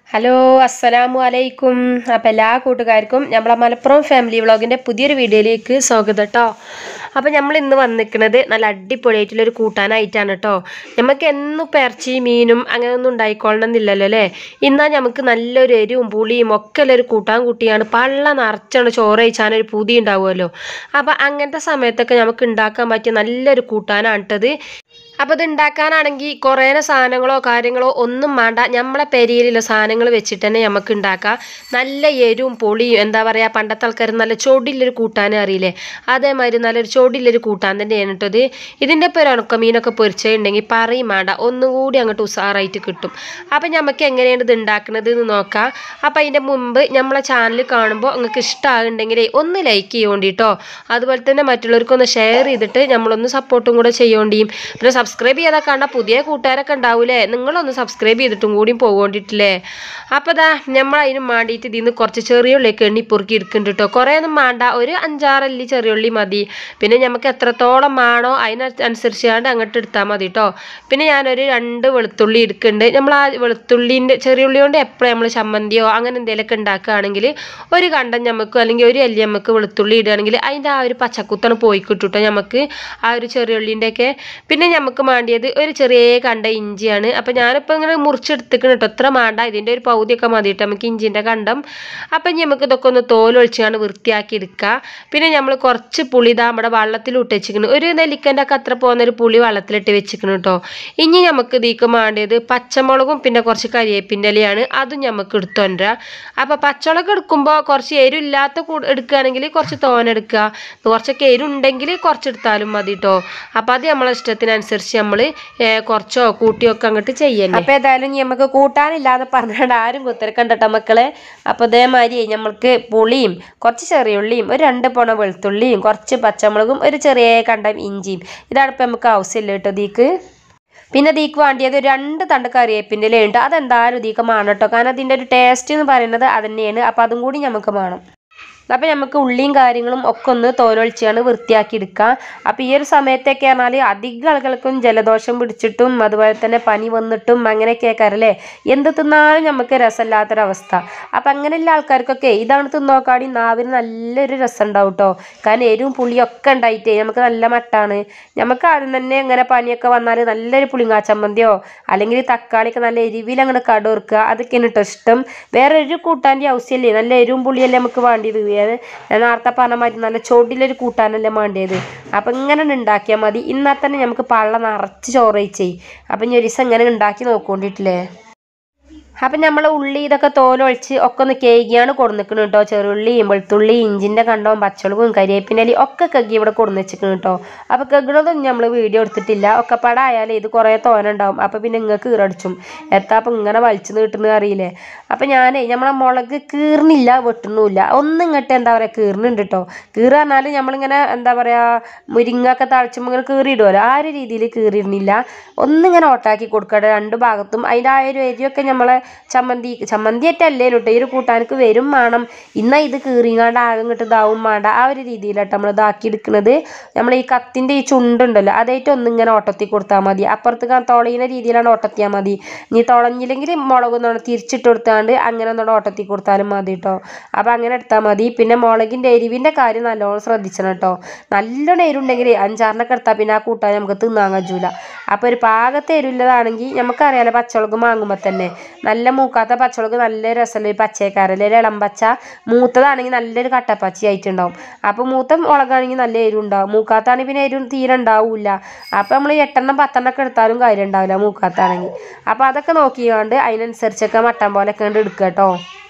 hello അസ്സലാമു അലൈക്കും അപ്പം എല്ലാ കൂട്ടുകാർക്കും നമ്മളെ മലപ്പുറം ഫാമിലി വ്ളോഗിൻ്റെ പുതിയൊരു വീഡിയോയിലേക്ക് സ്വാഗതം കേട്ടോ അപ്പം നമ്മൾ ഇന്ന് വന്നിരിക്കുന്നത് നല്ല അടിപൊളിയായിട്ടുള്ളൊരു കൂട്ടാനായിട്ടാണ് കേട്ടോ നമുക്ക് എന്നും ഇറച്ചി മീനും അങ്ങനെയൊന്നും ഉണ്ടായിക്കൊള്ളണമെന്നില്ലല്ലോ അല്ലേ എന്നാൽ നമുക്ക് നല്ലൊരു എരിവും പുളിയും ഒക്കെ ഉള്ളൊരു കൂട്ടാൻ കൂട്ടിയാണ് പള്ള നിറച്ചാണ് ചോറ് കഴിച്ചാനൊരു പുതി ഉണ്ടാവുമല്ലോ അപ്പം അങ്ങനത്തെ സമയത്തൊക്കെ നമുക്ക് ഉണ്ടാക്കാൻ പറ്റിയ നല്ലൊരു കൂട്ടാനാണ് കേട്ടത് അപ്പോൾ ഇത് ഉണ്ടാക്കാനാണെങ്കിൽ കുറേ സാധനങ്ങളോ കാര്യങ്ങളോ ഒന്നും വേണ്ട നമ്മളെ പെരിയിലുള്ള സാധനങ്ങൾ വെച്ചിട്ട് തന്നെ നമുക്ക് ഉണ്ടാക്കാം നല്ല എരിവും പൊളിയും എന്താ പറയുക പണ്ടത്തെ ആൾക്കാർ നല്ല ചൊടിയിലൊരു കൂട്ടാൻ അറിയില്ലേ അതേമാതിരി നല്ലൊരു ചൊടിയിലൊരു കൂട്ടാൻ തന്നെയാണ് കേട്ടോ ഇത് ഇതിൻ്റെ ഇപ്പോൾ ഒരു ഉണക്കമീനൊക്കെ പൊരിച്ചിട്ടുണ്ടെങ്കിൽ പറയും വേണ്ട ഒന്നും കൂടി അങ്ങോട്ട് ഉഷാറായിട്ട് കിട്ടും അപ്പം നമുക്ക് എങ്ങനെയാണ് ഇത് ഉണ്ടാക്കുന്നത് എന്ന് നോക്കാം അപ്പം അതിൻ്റെ മുമ്പ് നമ്മളെ ചാനൽ കാണുമ്പോൾ നിങ്ങൾക്ക് ഇഷ്ടമാകുന്നുണ്ടെങ്കിൽ ഒന്ന് ലൈക്ക് ചെയ്യോണ്ടിട്ടോ അതുപോലെ തന്നെ മറ്റുള്ളവർക്കൊന്ന് ഷെയർ ചെയ്തിട്ട് നമ്മളൊന്ന് സപ്പോർട്ടും കൂടെ ചെയ്യോണ്ടിയും പിന്നെ സബ്സ്ക്രൈബ് ചെയ്താൽ കണ്ട പുതിയ കൂട്ടുകാരൊക്കെ ഉണ്ടാവൂലേ നിങ്ങളൊന്ന് സബ്സ്ക്രൈബ് ചെയ്തിട്ടും കൂടിയും പോകേണ്ടിട്ടില്ലേ അപ്പോൾ ദാ നമ്മൾ അതിന് വേണ്ടിയിട്ട് ഇതിൽ നിന്ന് കുറച്ച് ചെറിയ ഉള്ളിയൊക്കെ എണ്ണി പൊറുക്കി എടുക്കുന്നുണ്ട് കേട്ടോ കുറേ ഒന്നും വേണ്ട ഒരു അഞ്ചാറല്ലി ചെറിയ ഉള്ളി മതി പിന്നെ നമുക്ക് എത്രത്തോളം വേണോ അതിനനുസരിച്ചാണ്ട് അങ്ങോട്ട് എടുത്താൽ മതി കേട്ടോ പിന്നെ ഞാനൊരു രണ്ട് വെളുത്തുള്ളി എടുക്കുന്നുണ്ട് നമ്മൾ ആ വെളുത്തുള്ളീൻ്റെ ചെറിയ ഉള്ളി കൊണ്ട് എപ്പോഴും നമ്മൾ ചമ്മന്തിയോ അങ്ങനെ എന്തെങ്കിലുമൊക്കെ ഉണ്ടാക്കുകയാണെങ്കിൽ ഒരു കണ്ടം നമുക്ക് അല്ലെങ്കിൽ ഒരു അല്ലി നമുക്ക് വെളുത്തുള്ളി ഇടുകയാണെങ്കിൽ അതിൻ്റെ ആ ഒരു പച്ചക്കുത്താണ് പോയി കിട്ടും കേട്ടോ നമുക്ക് ആ ഒരു ചെറിയ ഉള്ളിൻ്റെയൊക്കെ പിന്നെ നമുക്ക് വേണ്ടിയത് ഒരു ചെറിയ കണ്ട ഇഞ്ചിയാണ് അപ്പം ഞാനിപ്പോൾ ഇങ്ങനെ മുറിച്ചെടുത്തിക്കണം കേട്ടോ എത്ര വേണ്ട ഇതിൻ്റെ ഒരു പൗതിയൊക്കെ മതി കേട്ടോ നമുക്ക് ഇഞ്ചിൻ്റെ കണ്ടം അപ്പം ഇനി നമുക്ക് ഇതൊക്കെ ഒന്ന് തോലൊഴിച്ചാണ് വൃത്തിയാക്കി എടുക്കുക പിന്നെ നമ്മൾ കുറച്ച് പുളി ഇതാ നമ്മുടെ വെള്ളത്തിൽ ഇട്ട് വെച്ചിരിക്കുന്നു ഒരു നെല്ലിക്കൻ്റെ ഒക്കെ അത്ര പോകുന്ന ഒരു പുളി വെള്ളത്തിലിട്ട് വെച്ചിരിക്കണം കേട്ടോ ഇനി നമുക്ക് ഇതിക്ക് വേണ്ടത് പച്ചമുളകും പിന്നെ കുറച്ച് കരിയേപ്പിൻ്റെ ഇലയാണ് അതും നമുക്ക് എടുത്തോണ്ടരാ അപ്പോൾ പച്ചമുളക് എടുക്കുമ്പോൾ കുറച്ച് എരിവില്ലാത്ത കൂ- എടുക്കുകയാണെങ്കിൽ കുറച്ച് തോന എടുക്കുക കുറച്ചൊക്കെ എരിവുണ്ടെങ്കിൽ കുറച്ച് എടുത്താലും മതി കേട്ടോ അപ്പോൾ അത് നമ്മളെ ഇഷ്ടത്തിനനുസരിച്ച് നമ്മൾ കുറച്ചോ കൂട്ടിയോ ഒക്കെ അങ്ങോട്ട് ചെയ്യല്ലേ അപ്പോൾ ഏതായാലും ഇനി നമുക്ക് കൂട്ടാനില്ലാതെ പറഞ്ഞാണ്ട് ആരും കുത്തിരക്കണ്ട കേട്ടോ മക്കളെ അപ്പോൾ ഇതേമാതിരി നമ്മൾക്ക് പുളിയും കുറച്ച് ചെറിയുള്ളിയും ഒരു രണ്ട് പോണ വെളുത്തുള്ളിയും കുറച്ച് പച്ചമുളകും ഒരു ചെറിയ കണ്ടം ഇഞ്ചിയും ഇതാണ് ഇപ്പം നമുക്ക് ആവശ്യമില്ല കേട്ടോ ഇതിക്ക് പിന്നെ ഇതിക്ക് വേണ്ടിയത് ഒരു രണ്ട് തണ്ട് കറിവേപ്പിൻ്റെ ഇലയുണ്ട് അതെന്തായാലും ഇതിക്ക് വേണം കേട്ടോ കാരണം അതിൻ്റെ ഒരു ടേസ്റ്റ് എന്ന് പറയുന്നത് അത് തന്നെയാണ് അപ്പോൾ അതും കൂടി നമുക്ക് വേണം അപ്പം നമുക്ക് ഉള്ളിയും കാര്യങ്ങളും ഒക്കെ ഒന്ന് തോലൊളിച്ചാണ് വൃത്തിയാക്കി എടുക്കാം അപ്പോൾ ഈ ഒരു സമയത്തൊക്കെ പറഞ്ഞാൽ അധികം ആളുകൾക്കും ജലദോഷം പിടിച്ചിട്ടും അതുപോലെ തന്നെ പനി വന്നിട്ടും അങ്ങനെയൊക്കെ ആക്കാറല്ലേ എന്ത് തിന്നാലും നമുക്ക് രസമില്ലാത്തൊരവസ്ഥ അപ്പം അങ്ങനെയുള്ള ആൾക്കാർക്കൊക്കെ ഇതാണ് തിന്നോക്കാടി നാവിന് നല്ലൊരു രസം ഉണ്ടാവും കേട്ടോ കാരണം എരിവും പുളിയും ഒക്കെ ഉണ്ടായിട്ടേ നമുക്ക് നല്ല മട്ടാണ് നമുക്ക് ആദ്യം തന്നെ ഇങ്ങനെ പനിയൊക്കെ വന്നാൽ നല്ലൊരു പുളിങ്ങാ ചമ്മന്തിയോ അല്ലെങ്കിൽ തക്കാളിയൊക്കെ നല്ല എരിവിൽ അങ്ങനെ കടുവറുക്കുക അതൊക്കെയാണ് കേട്ടോ ഇഷ്ടം വേറെ ഒരു കൂട്ടാൻ്റെ ആവശ്യമില്ലേ നല്ല എരിവും പുളിയല്ലേ നമുക്ക് വേണ്ടിയത് അത് ഞാൻ നേരത്തെ പറഞ്ഞ മാതിരി നല്ല ചൊടിലൊരു കൂട്ടാനല്ലേ വേണ്ടിയത് അപ്പം ഇങ്ങനെ ഉണ്ടാക്കിയാൽ മതി എന്നാൽ തന്നെ നമുക്ക് പള്ള നിറച്ച് ചോറ് കഴിച്ചേ അപ്പം ഇനി ഒരു ദിവസം ഇങ്ങനെ ഉണ്ടാക്കി നോക്കൊണ്ടിട്ടില്ലേ അപ്പം നമ്മൾ ഉള്ളി ഇതൊക്കെ തോലൊഴിച്ച് ഒക്കെ ഒന്ന് കേകിയാണ് കൊടുന്നിക്കണം കേട്ടോ ചെറുള്ളിയും വെളുത്തുള്ളി ഇഞ്ചിൻ്റെ കണ്ടവും പച്ചമുളകും കരിവേപ്പിൻ്റെ ഇലയും ഒക്കെ കെക്കി ഇവിടെ കൊടുന്ന് വെച്ചിക്കണം കേട്ടോ അപ്പോൾ കെക്കണതൊന്നും നമ്മൾ വീഡിയോ എടുത്തിട്ടില്ല ഒക്കെ പടായാലേ ഇത് കുറേ തോന ഉണ്ടാവും അപ്പോൾ പിന്നെ നിങ്ങൾക്ക് കീറടിച്ചും എത്താ അപ്പം ഇങ്ങനെ വലിച്ചു നീട്ടുന്നത് അറിയില്ലേ അപ്പം ഞാനേ നമ്മളെ മുളക് കീറിനില്ല വെട്ടുന്നുമില്ല ഒന്നും ഇങ്ങോട്ട് എന്താ പറയുക കീറിനുണ്ട് കേട്ടോ കീറ് പറഞ്ഞാൽ നമ്മളിങ്ങനെ എന്താ പറയുക മുരിങ്ങൊക്കെ തളിച്ചുമ്പോൾ ഇങ്ങനെ കീറിയിടുമല്ലോ ആ ഒരു രീതിയിൽ കീറിയിരുന്നില്ല ഒന്നിങ്ങനെ ഓട്ടാക്കി കൊടുക്കട്ടെ രണ്ട് ഭാഗത്തും അതിൻ്റെ ആ ഒരു എരിയൊക്കെ നമ്മളെ ചമ്മന്തി ചമ്മന്തി ആയിട്ടല്ലേ കേട്ടോ ഈ ഒരു കൂട്ടാനക്ക് വരും വേണം ഇന്നാ ഇത് കീറിങ്ങാണ്ട് ആകെ ഇങ്ങോട്ട് ഇതാവും വേണ്ട ആ ഒരു രീതിയിലാട്ടോ നമ്മൾ ഇതാക്കി എടുക്കുന്നത് നമ്മൾ ഈ കത്തിൻ്റെ ഈ ചുണ്ടുണ്ടല്ലോ അതായിട്ട് ഒന്നിങ്ങനെ ഓട്ടത്തി കൊടുത്താൽ മതി അപ്പുറത്ത് ക- തുളയുന്ന രീതിയിലാണ് ഓട്ടത്തിയാൽ മതി ഇനി തുളഞ്ഞില്ലെങ്കിൽ മുളക് ഒന്ന് തിരിച്ചിട്ട് കൊടുത്താണ്ട് അങ്ങനെ ഒന്നുകൂടെ ഓട്ടത്തി കൊടുത്താലും മതി കേട്ടോ അപ്പോൾ അങ്ങനെ എടുത്താൽ മതി പിന്നെ മുളകിൻ്റെ എരിവിൻ്റെ കാര്യം നല്ലോണം ശ്രദ്ധിക്കണം കേട്ടോ നല്ലോണം എരിവുണ്ടെങ്കിൽ അഞ്ചാറിനൊക്കെ എടുത്താൽ പിന്നെ ആ കൂട്ടാൻ നമുക്ക് തിന്നാൻ കഴിയൂല അപ്പോൾ ഒരു പാകത്തെ എരിവുള്ളതാണെങ്കിൽ നമുക്കറിയാലോ പച്ചമുളക് വാങ്ങുമ്പോൾ തന്നെ നല്ല മൂക്കാത്ത പച്ചമുളക് നല്ല രസമുള്ള ഒരു പച്ചക്കാരല്ലേ ഒരു ഇളം പച്ച മൂത്തതാണെങ്കിൽ നല്ലൊരു കട്ടപ്പച്ച ആയിട്ടുണ്ടാവും അപ്പോൾ മൂത്ത മുളകാണെങ്കിൽ നല്ല എരിവ് ഉണ്ടാവും മൂക്കാത്താണെങ്കിൽ പിന്നെ എരിവ് തീരെ ഉണ്ടാവില്ല അപ്പോൾ നമ്മൾ എട്ടെണ്ണം പത്തെണ്ണം ഒക്കെ എടുത്താലും കാര്യം ഉണ്ടാവില്ല മൂക്കാത്താണെങ്കിൽ അപ്പോൾ അതൊക്കെ നോക്കിയാണ്ട് അതിനനുസരിച്ചൊക്കെ മട്ടൻ പോലെ ഒക്കെ എടുക്കുക കേട്ടോ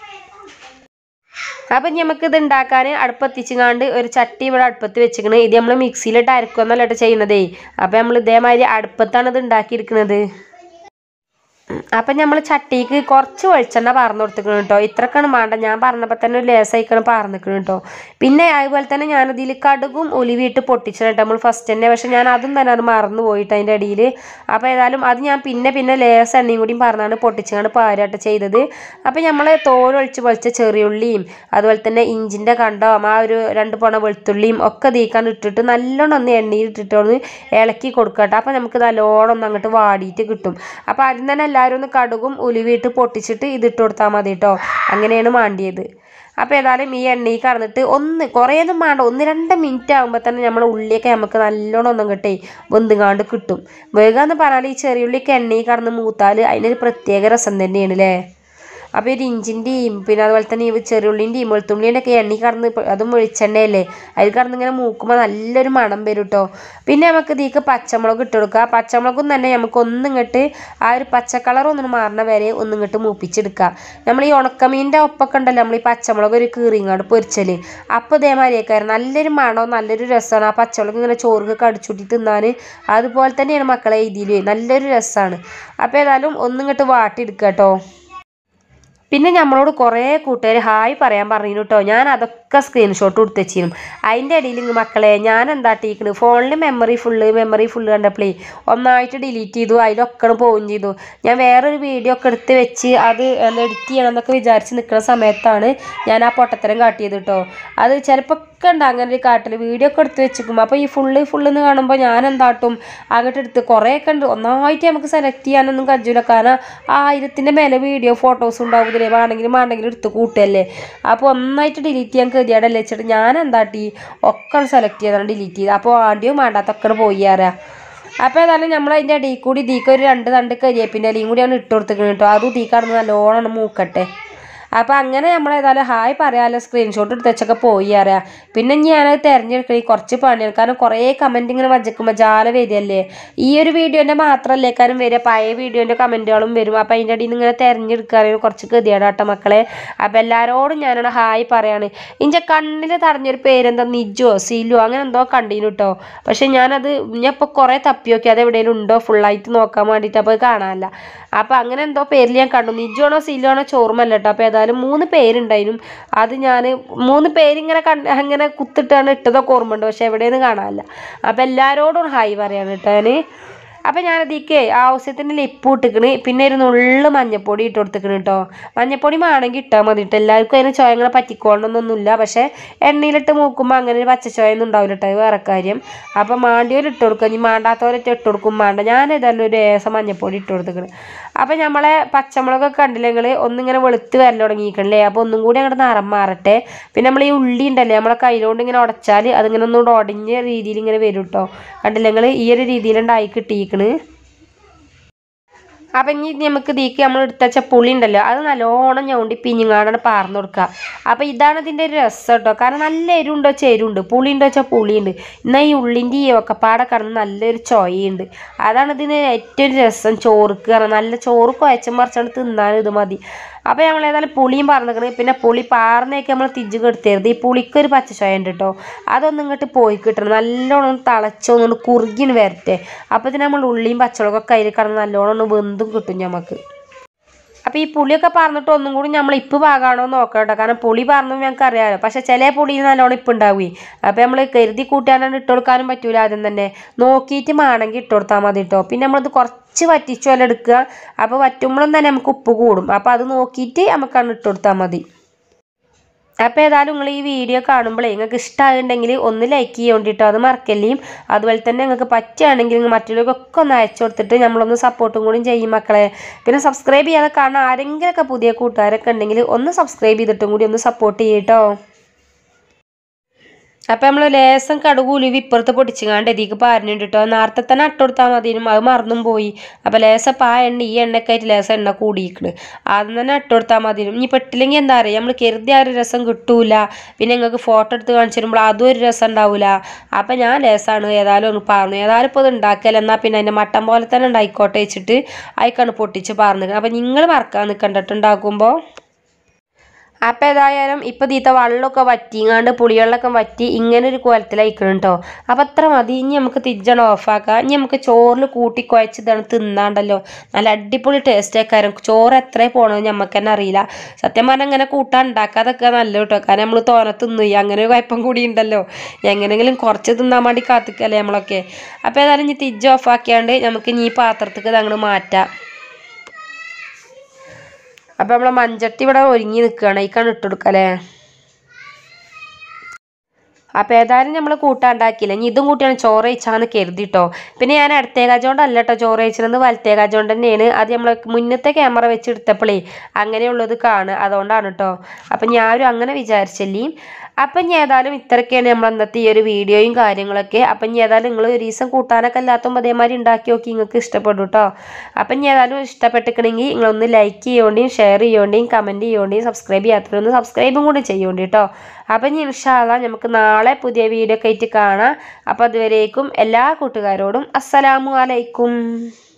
അപ്പം നമുക്ക് ഇത് ഉണ്ടാക്കാൻ അടുപ്പത്തിച്ചുങ്ങാണ്ട് ഒരു ചട്ടി ഇവിടെ അടുപ്പത്ത് വെച്ചിക്കണ് ഇത് നമ്മൾ മിക്സിയിലിട്ട് അരക്കൊന്നല്ല കേട്ടോ ചെയ്യണതേ അപ്പം നമ്മൾ ഇതേമാതിരി അടുപ്പത്താണ് ഇത് ഉണ്ടാക്കിയിരിക്കുന്നത് അപ്പം നമ്മൾ ചട്ടിക്ക് കുറച്ച് വെളിച്ചെണ്ണ പാർന്ന് കൊടുത്തിക്കണം കേട്ടോ ഇത്രക്കാണ് വേണ്ട ഞാൻ പറഞ്ഞപ്പോൾ തന്നെ ഒരു ലേസായിക്കണം പാർന്നിക്കണം കേട്ടോ പിന്നെ അതുപോലെ തന്നെ ഞാനതിൽ കടുകും ഉലുവിയിട്ട് പൊട്ടിച്ചത് കേട്ടോ നമ്മൾ ഫസ്റ്റ് തന്നെ പക്ഷെ ഞാൻ അതും തന്നെ അത് മറന്നു പോയിട്ട് അതിൻ്റെ അടിയിൽ അപ്പോൾ ഏതായാലും അത് ഞാൻ പിന്നെ പിന്നെ ലേസ് എണ്ണയും കൂടിയും പറഞ്ഞാണ് പൊട്ടിച്ചാണ് പാരാട്ട് ചെയ്തത് അപ്പോൾ നമ്മൾ തോലൊഴിച്ച് പൊളിച്ച ചെറിയുള്ളിയും അതുപോലെ തന്നെ ഇഞ്ചിൻ്റെ കണ്ടവും ആ ഒരു രണ്ട് പോണ വെളുത്തുള്ളിയും ഒക്കെ തീക്കാൻ ഇട്ടിട്ട് നല്ലോണം ഒന്ന് എണ്ണയിൽ ഇട്ടിട്ട് ഒന്ന് ഇളക്കി കൊടുക്കട്ടെ അപ്പോൾ നമുക്ക് നല്ലോണം ഒന്ന് അങ്ങോട്ട് വാടിയിട്ട് കിട്ടും അപ്പോൾ ആദ്യം തന്നെ എല്ലാ എല്ലാവരും ഒന്ന് കടുകും ഉലുവിട്ട് പൊട്ടിച്ചിട്ട് ഇതിട്ട് കൊടുത്താൽ മതി കേട്ടോ അങ്ങനെയാണ് മാണ്ടിയത് അപ്പോൾ ഏതായാലും ഈ എണ്ണയിൽ കടന്നിട്ട് ഒന്ന് കുറേയൊന്നും വേണ്ട ഒന്ന് രണ്ട് മിനിറ്റ് ആകുമ്പോൾ തന്നെ നമ്മൾ ഉള്ളിയൊക്കെ നമുക്ക് നല്ലോണം ഒന്നും കിട്ടേ വെന്തുങ്ങാണ്ട് കിട്ടും വേഗം എന്ന് പറഞ്ഞാൽ ഈ ചെറിയ ഉള്ളിയൊക്കെ എണ്ണയിൽ കടന്ന് മൂത്താൽ അതിനൊരു പ്രത്യേക രസം തന്നെയാണ് അല്ലേ അപ്പോൾ ഒരു ഇഞ്ചിൻ്റെയും പിന്നെ അതുപോലെ തന്നെ ഈ ചെറിയുള്ളിൻ്റെയും വെളുത്തുള്ളിൻ്റെ ഒക്കെ എണ്ണി കടന്ന് ഇപ്പ- അതും വെളിച്ചെണ്ണയല്ലേ അതിൽ കടന്ന് ഇങ്ങനെ മൂക്കുമ്പോൾ നല്ലൊരു മണം വരും കേട്ടോ പിന്നെ നമുക്ക് ഇതിലേക്ക് പച്ചമുളക് ഇട്ട് കൊടുക്കുക പച്ചമുളകും തന്നെ നമുക്ക് ഒന്നും ഇങ്ങോട്ട് ആ ഒരു പച്ച കളർ ഒന്നും മാറണ വരെ ഒന്നും ഇങ്ങോട്ട് മൂപ്പിച്ചെടുക്കുക നമ്മൾ ഈ ഉണക്കമീൻ്റെ ഒപ്പൊക്കെ ഉണ്ടല്ലോ നമ്മൾ ഈ പച്ചമുളക് ഒരു കീറിങ്ങാണ്ട് പൊരിച്ചല് അപ്പോൾ ഇതേമാതിരിയൊക്കെ നല്ലൊരു മണവും നല്ലൊരു രസമാണ് ആ പച്ചമുളക് ഇങ്ങനെ ചോറ് കടിച്ചുട്ടി തിന്നാൻ അതുപോലെ തന്നെയാണ് മക്കളെ ഇതിൽ നല്ലൊരു രസമാണ് അപ്പോൾ ഏതായാലും ഒന്നും ഇങ്ങോട്ട് വാട്ടിയെടുക്കുക കേട്ടോ പിന്നെ നമ്മളോട് കുറേ കൂട്ടുകാർ ഹായ് പറയാൻ പറഞ്ഞു കേട്ടോ ഞാൻ അതൊക്കെ സ്ക്രീൻഷോട്ട് കൊടുത്ത് വെച്ചിരുന്നു അതിൻ്റെ ഇടയിൽ ഇങ്ങ് മക്കളെ ഞാൻ എന്താ ടീക്കണ് ഫോണിൽ മെമ്മറി ഫുള്ള് മെമ്മറി ഫുള്ള് കണ്ടപ്പോഴേ ഒന്നായിട്ട് ഡിലീറ്റ് ചെയ്തു അതിലൊക്കെ പോവുകയും ചെയ്തു ഞാൻ വേറൊരു വീഡിയോ ഒക്കെ എടുത്ത് വെച്ച് അത് എന്താ എഡിറ്റ് ചെയ്യണം എന്നൊക്കെ വിചാരിച്ച് നിൽക്കുന്ന സമയത്താണ് ഞാൻ ആ പൊട്ടത്തരം കാട്ടിയത് കേട്ടോ അത് ചിലപ്പോൾ ഒക്കെ ഉണ്ട് അങ്ങനെ ഒരു കാട്ടിൽ വീഡിയോ ഒക്കെ എടുത്ത് വെച്ചിരിക്കും അപ്പോൾ ഈ ഫുള്ള് ഫുള്ള് എന്ന് കാണുമ്പോൾ ഞാൻ എന്താട്ടും അങ്ങോട്ട് എടുത്ത് കുറേയൊക്കെ ഉണ്ട് ഒന്നായിട്ട് നമുക്ക് സെലക്ട് ചെയ്യാനൊന്നും കഴിയൂല കാരണം ആ ആയിരത്തിൻ്റെ മേലെ വീഡിയോ ഫോട്ടോസ് ഉണ്ടാവും ഇതിലേ വേണമെങ്കിലും വേണമെങ്കിലും എടുത്ത് കൂട്ടല്ലേ അപ്പോൾ ഒന്നായിട്ട് ഡിലീറ്റ് ചെയ്യാൻ കരുതിയാടല്ലേ വെച്ചിട്ട് ഞാൻ എന്താട്ടി ഒക്കെ സെലക്ട് ചെയ്താണ് ഡിലീറ്റ് ചെയ്ത് അപ്പോൾ ആദ്യം വേണ്ടാത്തൊക്കെ പോയി അറിയാം അപ്പോൾ ഏതായാലും നമ്മൾ അതിൻ്റെ അടിയിൽ കൂടി ഇതിക്ക് ഒരു രണ്ട് തണ്ട് കരിയേപ്പിൻ്റെ ഇലയും കൂടിയാണ് ഇട്ട് കൊടുത്തിരിക്കുന്നത് കേട്ടോ അതും തീ കടന്ന് നല്ലോണം മൂക്കട്ടെ അപ്പോൾ അങ്ങനെ നമ്മൾ ഏതായാലും ഹായ് പറയാമല്ലോ സ്ക്രീൻഷോട്ട് എടുത്ത് വെച്ചൊക്കെ പോയി അറിയാം പിന്നെ ഇനി ഞാനത് തിരഞ്ഞെടുക്കണേ കുറച്ച് പണിയാണ് കാരണം കുറേ കമൻറ്റ് ഇങ്ങനെ വജക്കുമ്പോൾ ജാല വരികയല്ലേ ഈ ഒരു വീഡിയോൻ്റെ മാത്രമല്ലേ കാരണം വരിക പഴയ വീഡിയോൻ്റെ കമൻറ്റുകളും വരും അപ്പോൾ അതിൻ്റെ അടിയിൽ നിന്ന് ഇങ്ങനെ തിരഞ്ഞെടുക്കാറ് കുറച്ച് ഗതിയാടാട്ടോ മക്കളെ അപ്പോൾ എല്ലാവരോടും ഞാനാണ് ഹായ് പറയാണ് ഇൻ്റെ കണ്ണിൽ തടഞ്ഞൊരു പേരെന്താ നിജോ സീലോ അങ്ങനെ എന്തോ കണ്ടീനു കേട്ടോ പക്ഷെ ഞാനത് ഞാൻ ഇപ്പോൾ കുറേ തപ്പി നോക്കി അത് എവിടെയെങ്കിലും ഉണ്ടോ ഫുള്ളായിട്ട് നോക്കാൻ വേണ്ടിയിട്ട് അപ്പോൾ അത് കാണാനില്ല അപ്പോൾ അങ്ങനെ എന്തോ പേരിൽ ഞാൻ കണ്ടു നിജോണോ സീലോണോ ചോർമല്ല കേട്ടോ അപ്പോൾ ഏതായാലും മൂന്ന് പേരുണ്ടായിരുന്നു അത് ഞാൻ മൂന്ന് പേരിങ്ങനെ കണ്ട് അങ്ങനെ കുത്തിട്ടാണ് ഇട്ടതൊക്കെ ഓർമ്മയുണ്ട് പക്ഷെ എവിടെയെന്ന് കാണാനില്ല അപ്പോൾ എല്ലാവരോടും ഹായ് പറയാണ് കേട്ടോ ഞാൻ അപ്പം ഞാനതിക്ക് ആവശ്യത്തിന് ലിപ്പ് ഇട്ടിക്കണ് പിന്നെ ഒരു നുള്ളു മഞ്ഞപ്പൊടി ഇട്ട് കൊടുത്തിക്കണ് കേട്ടോ മഞ്ഞപ്പൊടി വേണമെങ്കിൽ ഇട്ടാൽ മതി കേട്ടോ എല്ലാവർക്കും അതിന് ചോയ ഇങ്ങനെ പറ്റിക്കോളണമെന്നൊന്നുമില്ല പക്ഷേ എണ്ണയിലിട്ട് മൂക്കുമ്പോൾ അങ്ങനെ ഒരു പച്ചച്ചോയൊന്നും ഉണ്ടാവില്ല കേട്ടോ അത് വേറെ കാര്യം അപ്പം മാണ്ടിയോർ ഇട്ട് കൊടുക്കുക ഇനി മാണ്ടാത്തവരൊക്കെ ഇട്ട് കൊടുക്കും വേണ്ട ഞാൻ ഏതായാലും ഒരു ഏസം മഞ്ഞപ്പൊടി ഇട്ട് കൊടുത്തിക്കണ് അപ്പം നമ്മളെ പച്ചമുളകൊക്കെ കണ്ടില്ലെങ്കിൽ ഒന്നിങ്ങനെ വെളുത്ത് വരൽ തുടങ്ങിയിരിക്കണല്ലേ അപ്പോൾ ഒന്നും കൂടി അങ്ങോട്ട് നിറം മാറട്ടെ പിന്നെ നമ്മൾ ഈ ഉള്ളി ഉണ്ടല്ലേ നമ്മളെ കയ്യിലോണ്ട് ഇങ്ങനെ ഉടച്ചാൽ അതിങ്ങനെ ഒന്നുകൂടെ ഉടഞ്ഞ രീതിയിൽ ഇങ്ങനെ വരും കേട്ടോ കണ്ടില്ലെങ്കിൽ ഈ ഒരു രീതിയിലുണ്ടായി കിട്ടിയിരിക്കണ് അപ്പം ഇനി നമുക്ക് ഇതിക്ക് നമ്മൾ എടുത്ത വെച്ച പുളി ഉണ്ടല്ലോ അത് നല്ലോണം ഞൗണ്ടി പിഞ്ഞിങ്ങാടാണ് പാർന്നു കൊടുക്കുക അപ്പം ഇതാണ് ഇതിൻ്റെ ഒരു രസം കേട്ടോ കാരണം നല്ല എരിവുണ്ടോ വെച്ചാൽ എരിവുണ്ട് പുളി ഉണ്ടോ വെച്ചാൽ പുളിയുണ്ട് എന്നാൽ ഈ ഉള്ളിൻ്റെ ഈ ഒക്കപ്പാടെ കടന്ന് നല്ലൊരു ചൊയയുണ്ട് അതാണ് ഇതിന് ഏറ്റവും രസം ചോറുക്ക് കാരണം നല്ല ചോറ് കുഴച്ചും മറിച്ചാണ് തിന്നാൻ ഇത് മതി അപ്പോൾ ഞങ്ങൾ ഏതായാലും പുളിയും പറഞ്ഞിരിക്കണ് പിന്നെ പുളി പാർന്നേക്ക് നമ്മൾ തിജ്ജ് കെടുത്തരുത് ഈ പുളിക്കൊരു പച്ചച്ചോയ ഉണ്ട് കേട്ടോ അതൊന്നും ഇങ്ങോട്ട് പോയി കിട്ടണം നല്ലോണം തിളച്ചൊന്നും കുറുകിന് വരട്ടെ അപ്പോൾ ഇതിന് നമ്മൾ ഉള്ളിയും പച്ചമുളകൊക്കെ അതിൽ കടന്ന് നല്ലോണം ഒന്ന് വെന്തും കിട്ടും നമുക്ക് അപ്പോൾ ഈ പുളിയൊക്കെ പറഞ്ഞിട്ട് ഒന്നും കൂടി നമ്മൾ ഇപ്പ് പാകാണോ എന്ന് നോക്കണം കേട്ടോ കാരണം പുളി പറഞ്ഞു ഞങ്ങൾക്ക് അറിയാമല്ലോ പക്ഷെ ചില പുളിയിൽ നല്ലോണം ഇപ്പ് ഉണ്ടാവുകയെ അപ്പോൾ നമ്മൾ കരുതി കൂട്ടാനാണ് ഇട്ട് കൊടുക്കാനും പറ്റൂല ആദ്യം തന്നെ നോക്കിയിട്ട് വേണമെങ്കിൽ ഇട്ട് കൊടുത്താൽ മതി കേട്ടോ പിന്നെ നമ്മളിത് കുറച്ച് വറ്റിച്ചു വല്ല എടുക്കുക അപ്പോൾ വറ്റുമ്പോഴും തന്നെ നമുക്ക് ഉപ്പ് കൂടും അപ്പോൾ അത് നോക്കിയിട്ട് നമുക്കാണ് ഇട്ട് കൊടുത്താൽ മതി അപ്പോൾ ഏതായാലും നിങ്ങൾ ഈ വീഡിയോ കാണുമ്പോഴേ നിങ്ങൾക്ക് ഇഷ്ടമായിട്ടുണ്ടെങ്കിൽ ഒന്ന് ലൈക്ക് ചെയ്യോണ്ടിട്ടോ അത് മറക്കല്ലേയും അതുപോലെ തന്നെ നിങ്ങൾക്ക് പറ്റുകയാണെങ്കിൽ നിങ്ങൾ മറ്റുള്ളവർക്കൊക്കെ ഒന്ന് അയച്ചു കൊടുത്തിട്ട് നമ്മളൊന്ന് സപ്പോർട്ടും കൂടി ചെയ്യും മക്കളെ പിന്നെ സബ്സ്ക്രൈബ് ചെയ്യാതെ കാണാൻ ആരെങ്കിലുമൊക്കെ പുതിയ കൂട്ടുകാരൊക്കെ ഉണ്ടെങ്കിൽ ഒന്ന് സബ്സ്ക്രൈബ് ചെയ്തിട്ടും കൂടി ഒന്ന് സപ്പോർട്ട് ചെയ്യട്ടോ അപ്പം നമ്മൾ ലേസം കടുക് ഉലുവി ഇപ്പുറത്ത് പൊടിച്ചുകാണ്ട് ഇതിക്ക് പാരനുണ്ട് കേട്ടോ നേരത്തെ തന്നെ അട്ട് കൊടുത്താൽ മതിനും അത് മറന്നും പോയി അപ്പം ലേസം ഇപ്പം ആ എണ്ണ ഈ എണ്ണയൊക്കെ ആയിട്ട് ലേസം എണ്ണ കൂടിയിക്കണ് ആദ്യം തന്നെ അട്ട് കൊടുത്താൽ മതിനും ഇനി പെട്ടില്ലെങ്കിൽ എന്താ പറയുക നമ്മൾ കരുതിയ ആ ഒരു രസം കിട്ടൂല പിന്നെ നിങ്ങൾക്ക് ഫോട്ടോ എടുത്ത് കാണിച്ചു തരുമ്പോൾ അതും ഒരു രസം ഉണ്ടാവില്ല അപ്പം ഞാൻ ലേസാണ് ഏതായാലും ഒന്ന് പറഞ്ഞു ഏതായാലും ഇപ്പോൾ ഇത് ഉണ്ടാക്കിയാൽ എന്നാൽ പിന്നെ അതിൻ്റെ മട്ടൻ പോലെ തന്നെ ഉണ്ടായിക്കോട്ടെ വെച്ചിട്ട് അയക്കാണ് പൊട്ടിച്ച് പറഞ്ഞത് അപ്പം നിങ്ങൾ മറക്കാൻ നിൽക്കണ്ടിട്ട് ഉണ്ടാക്കുമ്പോൾ അപ്പം ഏതായാലും ഇപ്പം തീത്ത വെള്ളമൊക്കെ വറ്റിങ്ങാണ്ട് പുളിവെള്ളമൊക്കെ വറ്റി ഇങ്ങനെ ഒരു കോലത്തിലയക്കണം കേട്ടോ അപ്പം അത്ര മതി ഇനി നമുക്ക് തിരിച്ചണം ഓഫാക്കാം ഇനി നമുക്ക് ചോറിൽ കൂട്ടി കുഴച്ച് ഇതാണ് തിന്നാണ്ടല്ലോ നല്ല അടിപൊളി ടേസ്റ്റ് ആക്കാരും ചോറ് എത്ര പോകണമെന്ന് നമുക്ക് തന്നെ അറിയില്ല സത്യം പറഞ്ഞാൽ അങ്ങനെ കൂട്ടാൻ ഉണ്ടാക്കാതൊക്കെ നല്ല കേട്ടോ കാരണം നമ്മൾ തോനെ തിന്നു അങ്ങനെ ഒരു കുഴപ്പം കൂടി ഉണ്ടല്ലോ എങ്ങനെയെങ്കിലും കുറച്ച് തിന്നാൻ വേണ്ടി കാത്തിക്കല്ലേ നമ്മളൊക്കെ അപ്പോൾ ഏതായാലും ഇനി തിരിച്ച് ഓഫാക്കിയാണ്ട് നമുക്ക് ഇനി ഈ പാത്രത്തേക്ക് ഇത് അങ്ങോട്ട് മാറ്റാം അപ്പം നമ്മളെ മഞ്ചട്ടി ഇവിടെ ഒരുങ്ങി നിൽക്കുകയാണ് അതിക്കാണ് ഇട്ട് കൊടുക്കല്ലേ അപ്പോൾ ഏതായാലും നമ്മൾ കൂട്ടാണ്ടാക്കിയില്ല ഇനി ഇതും കൂട്ടിയാണ് ചോറ് കഴിച്ചാന്ന് കരുതിട്ടോ പിന്നെ ഞാൻ ഇടത്തേ കാജോണ്ടല്ല കേട്ടോ ചോറ് കഴിച്ചത് വലത്തേ കാജോണ്ട് തന്നെയാണ് അത് നമ്മൾ മുന്നത്തെ ക്യാമറ വെച്ച് എടുത്തപ്പോഴേ അങ്ങനെയുള്ളത് കാണുക അതുകൊണ്ടാണ് കേട്ടോ അപ്പം ഞാനും അങ്ങനെ വിചാരിച്ചല്ലേ അപ്പം ഇനി ഏതായാലും ഇത്രയൊക്കെയാണ് നമ്മൾ അന്നത്തെ ഈ ഒരു വീഡിയോയും കാര്യങ്ങളൊക്കെ അപ്പം ഇനി ഏതായാലും നിങ്ങൾ ഒരു ദിവസം കൂട്ടാനൊക്കെ അല്ലാത്തുമ്പോൾ അതേമാതിരി ഉണ്ടാക്കി നോക്കി നിങ്ങൾക്ക് ഇഷ്ടപ്പെടും കേട്ടോ അപ്പം ഇനി ഏതായാലും ഇഷ്ടപ്പെട്ടിക്കണമെങ്കിൽ നിങ്ങളൊന്ന് ലൈക്ക് ചെയ്യോണ്ടിയും ഷെയർ ചെയ്യോണ്ടിയും കമൻറ്റ് ചെയ്യോണ്ടിയും സബ്സ്ക്രൈബ് ചെയ്യാത്തവരൊന്ന് സബ്സ്ക്രൈബും കൂടി ചെയ്യോണ്ടി കേട്ടോ അപ്പം ഇനി ഇൻഷാല്ല നമുക്ക് നാളെ പുതിയ വീഡിയോ ഒക്കെ ആയിട്ട് കാണാം അപ്പോൾ അതുവരേക്കും എല്ലാ കൂട്ടുകാരോടും അസ്സലാമു അലൈക്കും